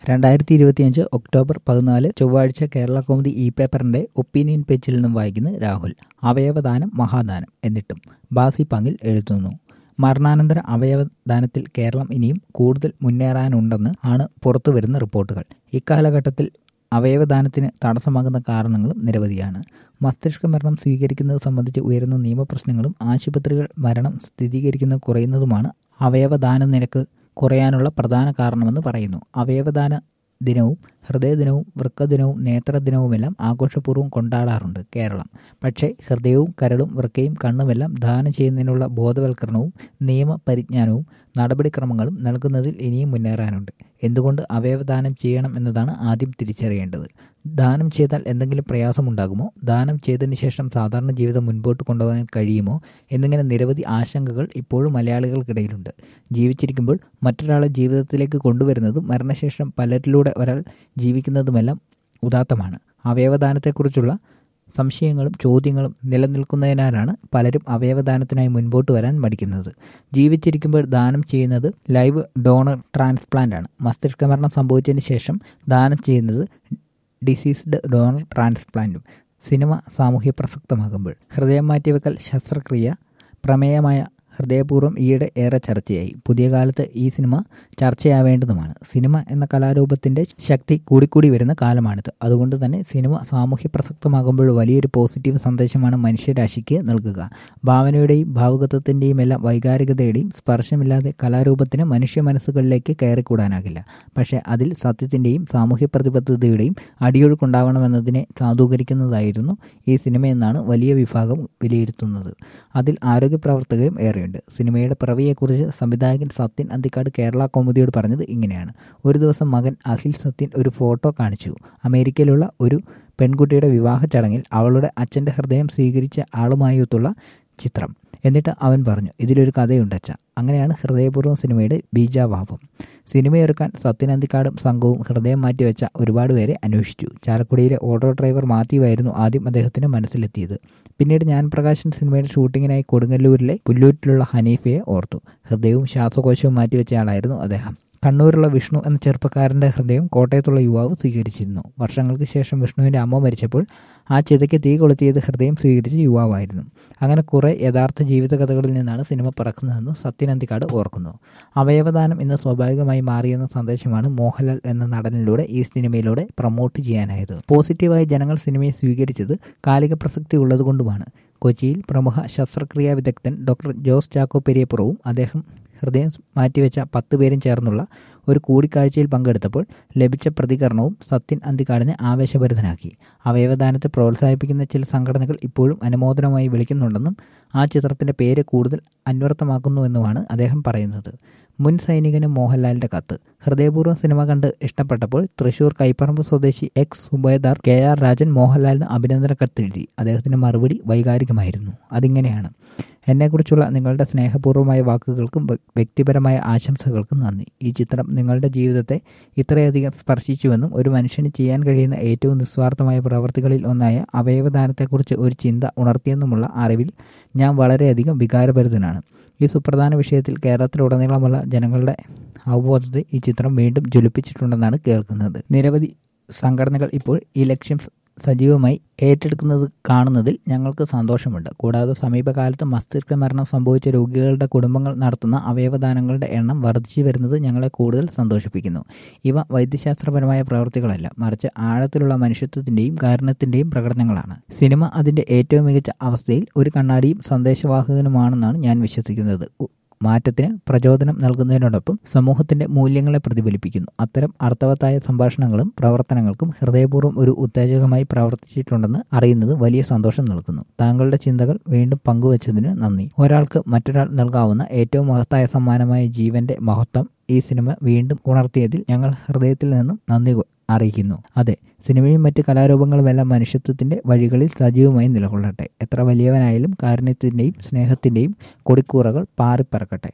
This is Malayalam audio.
രണ്ടായിരത്തി ഇരുപത്തിയഞ്ച് ഒക്ടോബർ പതിനാല് ചൊവ്വാഴ്ച കേരള കൗമുദി ഇ പേപ്പറിന്റെ ഒപ്പീനിയൻ പേജിൽ നിന്നും വായിക്കുന്നു രാഹുൽ അവയവദാനം മഹാദാനം എന്നിട്ടും ബാസി പങ്ങിൽ എഴുതുന്നു മരണാനന്തര അവയവദാനത്തിൽ കേരളം ഇനിയും കൂടുതൽ മുന്നേറാനുണ്ടെന്ന് ആണ് പുറത്തുവരുന്ന റിപ്പോർട്ടുകൾ ഇക്കാലഘട്ടത്തിൽ അവയവദാനത്തിന് തടസ്സമാകുന്ന കാരണങ്ങളും നിരവധിയാണ് മസ്തിഷ്ക മരണം സ്വീകരിക്കുന്നത് സംബന്ധിച്ച് ഉയരുന്ന നിയമപ്രശ്നങ്ങളും ആശുപത്രികൾ മരണം സ്ഥിരീകരിക്കുന്നത് കുറയുന്നതുമാണ് അവയവദാന നിരക്ക് കുറയാനുള്ള പ്രധാന കാരണമെന്ന് പറയുന്നു അവയവദാന ദിനവും ഹൃദയദിനവും വൃക്കദിനവും നേത്രദിനവുമെല്ലാം ആഘോഷപൂർവ്വം കൊണ്ടാടാറുണ്ട് കേരളം പക്ഷേ ഹൃദയവും കരളും വൃക്കയും കണ്ണുമെല്ലാം ദാനം ചെയ്യുന്നതിനുള്ള ബോധവൽക്കരണവും നിയമപരിജ്ഞാനവും നടപടിക്രമങ്ങളും നൽകുന്നതിൽ ഇനിയും മുന്നേറാനുണ്ട് എന്തുകൊണ്ട് അവയവദാനം ചെയ്യണം എന്നതാണ് ആദ്യം തിരിച്ചറിയേണ്ടത് ദാനം ചെയ്താൽ എന്തെങ്കിലും പ്രയാസമുണ്ടാകുമോ ദാനം ചെയ്തതിന് ശേഷം സാധാരണ ജീവിതം മുൻപോട്ട് കൊണ്ടുപോകാൻ കഴിയുമോ എന്നിങ്ങനെ നിരവധി ആശങ്കകൾ ഇപ്പോഴും മലയാളികൾക്കിടയിലുണ്ട് ജീവിച്ചിരിക്കുമ്പോൾ മറ്റൊരാളെ ജീവിതത്തിലേക്ക് കൊണ്ടുവരുന്നതും മരണശേഷം പലരിലൂടെ ഒരാൾ ജീവിക്കുന്നതുമെല്ലാം ഉദാത്തമാണ് അവയവദാനത്തെക്കുറിച്ചുള്ള സംശയങ്ങളും ചോദ്യങ്ങളും നിലനിൽക്കുന്നതിനാലാണ് പലരും അവയവദാനത്തിനായി മുൻപോട്ട് വരാൻ മടിക്കുന്നത് ജീവിച്ചിരിക്കുമ്പോൾ ദാനം ചെയ്യുന്നത് ലൈവ് ഡോണർ ട്രാൻസ്പ്ലാന്റ് ആണ് മസ്തിഷ്ക മരണം സംഭവിച്ചതിന് ശേഷം ദാനം ചെയ്യുന്നത് ഡിസീസ്ഡ് ഡോണർ ട്രാൻസ്പ്ലാന്റും സിനിമ സാമൂഹ്യ പ്രസക്തമാകുമ്പോൾ ഹൃദയം മാറ്റിവെക്കൽ ശസ്ത്രക്രിയ പ്രമേയമായ ഹൃദയപൂർവ്വം ഈയിടെ ഏറെ ചർച്ചയായി പുതിയ കാലത്ത് ഈ സിനിമ ചർച്ചയാവേണ്ടതുമാണ് സിനിമ എന്ന കലാരൂപത്തിന്റെ ശക്തി കൂടിക്കൂടി വരുന്ന കാലമാണിത് അതുകൊണ്ട് തന്നെ സിനിമ സാമൂഹ്യ പ്രസക്തമാകുമ്പോൾ വലിയൊരു പോസിറ്റീവ് സന്ദേശമാണ് മനുഷ്യരാശിക്ക് നൽകുക ഭാവനയുടെയും ഭാവുകത്വത്തിന്റെയും എല്ലാം വൈകാരികതയുടെയും സ്പർശമില്ലാതെ കലാരൂപത്തിന് മനുഷ്യ മനസ്സുകളിലേക്ക് കയറിക്കൂടാനാകില്ല പക്ഷേ അതിൽ സത്യത്തിന്റെയും സാമൂഹ്യ പ്രതിബദ്ധതയുടെയും അടിയൊഴുക്കുണ്ടാവണമെന്നതിനെ സാധൂകരിക്കുന്നതായിരുന്നു ഈ സിനിമയെന്നാണ് വലിയ വിഭാഗം വിലയിരുത്തുന്നത് അതിൽ ആരോഗ്യ പ്രവർത്തകരും ഏറെയുണ്ട് സിനിമയുടെ പിറവിയെക്കുറിച്ച് സംവിധായകൻ സത്യൻ അന്തിക്കാട് കേരള കൗമുദിയോട് പറഞ്ഞത് ഇങ്ങനെയാണ് ഒരു ദിവസം മകൻ അഖിൽ സത്യൻ ഒരു ഫോട്ടോ കാണിച്ചു അമേരിക്കയിലുള്ള ഒരു പെൺകുട്ടിയുടെ വിവാഹ ചടങ്ങിൽ അവളുടെ അച്ഛൻ്റെ ഹൃദയം സ്വീകരിച്ച ആളുമായൊത്തുള്ള ചിത്രം എന്നിട്ട് അവൻ പറഞ്ഞു ഇതിലൊരു കഥയുണ്ടച്ച അങ്ങനെയാണ് ഹൃദയപൂർവ്വം സിനിമയുടെ ബീജാഭാവം സിനിമയൊരുക്കാൻ സത്യനന്ദിക്കാടും സംഘവും ഹൃദയം മാറ്റിവെച്ച ഒരുപാട് പേരെ അന്വേഷിച്ചു ചാലക്കുടിയിലെ ഓട്ടോ ഡ്രൈവർ മാത്യു ആയിരുന്നു ആദ്യം അദ്ദേഹത്തിന് മനസ്സിലെത്തിയത് പിന്നീട് ഞാൻ പ്രകാശൻ സിനിമയുടെ ഷൂട്ടിങ്ങിനായി കൊടുങ്ങല്ലൂരിലെ പുല്ലൂരിലുള്ള ഹനീഫയെ ഓർത്തു ഹൃദയവും ശ്വാസകോശവും മാറ്റിവെച്ചയാളായിരുന്നു അദ്ദേഹം കണ്ണൂരുള്ള വിഷ്ണു എന്ന ചെറുപ്പക്കാരൻ്റെ ഹൃദയം കോട്ടയത്തുള്ള യുവാവ് സ്വീകരിച്ചിരുന്നു വർഷങ്ങൾക്ക് ശേഷം വിഷ്ണുവിൻ്റെ അമ്മ മരിച്ചപ്പോൾ ആ ചിതയ്ക്ക് തീ കൊളുത്തിയത് ഹൃദയം സ്വീകരിച്ച യുവാവായിരുന്നു അങ്ങനെ കുറേ യഥാർത്ഥ ജീവിതകഥകളിൽ നിന്നാണ് സിനിമ പിറക്കുന്നതെന്ന് സത്യനന്ദിക്കാട് ഓർക്കുന്നു അവയവദാനം ഇന്ന് സ്വാഭാവികമായി മാറിയെന്ന സന്ദേശമാണ് മോഹൻലാൽ എന്ന നടനിലൂടെ ഈ സിനിമയിലൂടെ പ്രൊമോട്ട് ചെയ്യാനായത് പോസിറ്റീവായി ജനങ്ങൾ സിനിമയെ സ്വീകരിച്ചത് കാലിക പ്രസക്തി ഉള്ളതുകൊണ്ടുമാണ് കൊച്ചിയിൽ പ്രമുഖ ശസ്ത്രക്രിയാ വിദഗ്ധൻ ഡോക്ടർ ജോസ് ചാക്കോ പെരിയപ്പുറവും അദ്ദേഹം ഹൃദയം മാറ്റിവെച്ച പത്ത് പേരും ചേർന്നുള്ള ഒരു കൂടിക്കാഴ്ചയിൽ പങ്കെടുത്തപ്പോൾ ലഭിച്ച പ്രതികരണവും സത്യൻ അന്തിക്കാടിനെ ആവേശഭരിതനാക്കി അവയവദാനത്തെ പ്രോത്സാഹിപ്പിക്കുന്ന ചില സംഘടനകൾ ഇപ്പോഴും അനുമോദനമായി വിളിക്കുന്നുണ്ടെന്നും ആ ചിത്രത്തിന്റെ പേര് കൂടുതൽ അന്വർത്ഥമാക്കുന്നുവെന്നുമാണ് അദ്ദേഹം പറയുന്നത് മുൻ സൈനികനും മോഹൻലാലിന്റെ കത്ത് ഹൃദയപൂർവ്വം സിനിമ കണ്ട് ഇഷ്ടപ്പെട്ടപ്പോൾ തൃശൂർ കൈപ്പറമ്പ് സ്വദേശി ex subedar K R Rajan മോഹൻലാലിന് അഭിനന്ദന കത്തെഴുതി അദ്ദേഹത്തിന്റെ മറുപടി വൈകാരികമായിരുന്നു അതിങ്ങനെയാണ് എന്നെക്കുറിച്ചുള്ള നിങ്ങളുടെ സ്നേഹപൂർവ്വമായ വാക്കുകൾക്കും വ്യക്തിപരമായ ആശംസകൾക്കും നന്ദി ഈ ചിത്രം നിങ്ങളുടെ ജീവിതത്തെ ഇത്രയധികം സ്പർശിച്ചുവെന്നും ഒരു മനുഷ്യന് ചെയ്യാൻ കഴിയുന്ന ഏറ്റവും നിസ്വാർത്ഥമായ പ്രവർത്തികളിൽ ഒന്നായ അവയവദാനത്തെക്കുറിച്ച് ഒരു ചിന്ത ഉണർത്തിയെന്നുമുള്ള അറിവിൽ ഞാൻ വളരെയധികം വികാരഭരിതനാണ് ഈ സുപ്രധാന വിഷയത്തിൽ കേരളത്തിലുടനീളമുള്ള ജനങ്ങളുടെ അവബോധത്തെ ഈ ചിത്രം വീണ്ടും ജ്വലിപ്പിച്ചിട്ടുണ്ടെന്നാണ് കേൾക്കുന്നത് നിരവധി സംഘടനകൾ ഇപ്പോൾ ഈ ലക്ഷ്യം സജീവമായി ഏറ്റെടുക്കുന്നത് കാണുന്നതിൽ ഞങ്ങൾക്ക് സന്തോഷമുണ്ട് കൂടാതെ സമീപകാലത്ത് മസ്തിഷ്ക മരണം സംഭവിച്ച രോഗികളുടെ കുടുംബങ്ങൾ നടത്തുന്ന അവയവദാനങ്ങളുടെ എണ്ണം വർദ്ധിച്ചു വരുന്നത് ഞങ്ങളെ കൂടുതൽ സന്തോഷിപ്പിക്കുന്നു ഇവ വൈദ്യശാസ്ത്രപരമായ പ്രവൃത്തികളല്ല മറിച്ച് ആഴത്തിലുള്ള മനുഷ്യത്വത്തിന്റെയും കാരുണ്യത്തിന്റെയും പ്രകടനങ്ങളാണ് സിനിമ അതിന്റെ ഏറ്റവും മികച്ച അവസ്ഥയിൽ ഒരു കണ്ണാടിയും സന്ദേശവാഹകനുമാണെന്നാണ് ഞാൻ വിശ്വസിക്കുന്നത് മാറ്റത്തിന് പ്രചോദനം നൽകുന്നതിനോടൊപ്പം സമൂഹത്തിന്റെ മൂല്യങ്ങളെ പ്രതിഫലിപ്പിക്കുന്നു അത്തരം അർത്ഥവത്തായ സംഭാഷണങ്ങളും പ്രവർത്തനങ്ങൾക്കും ഹൃദയപൂർവ്വം ഒരു ഉത്തേജകമായി പ്രവർത്തിച്ചിട്ടുണ്ടെന്ന് അറിയുന്നത് വലിയ സന്തോഷം നൽകുന്നു താങ്കളുടെ ചിന്തകൾ വീണ്ടും പങ്കുവച്ചതിന് നന്ദി ഒരാൾക്ക് മറ്റൊരാൾ നൽകാവുന്ന ഏറ്റവും മഹത്തായ സമ്മാനമായ ജീവന്റെ മഹത്വം ഈ സിനിമ വീണ്ടും ഉണർത്തിയതിൽ ഞങ്ങൾ ഹൃദയത്തിൽ നിന്നും നന്ദി അറിയിക്കുന്നു അതെ സിനിമയും മറ്റ് കലാരൂപങ്ങളുമെല്ലാം മനുഷ്യത്വത്തിന്റെ വഴികളിൽ സജീവമായി നിലകൊള്ളട്ടെ എത്ര വലിയവനായാലും കാരുണ്യത്തിന്റെയും സ്നേഹത്തിന്റെയും കൊടിക്കൂറകൾ പാറിപ്പറക്കട്ടെ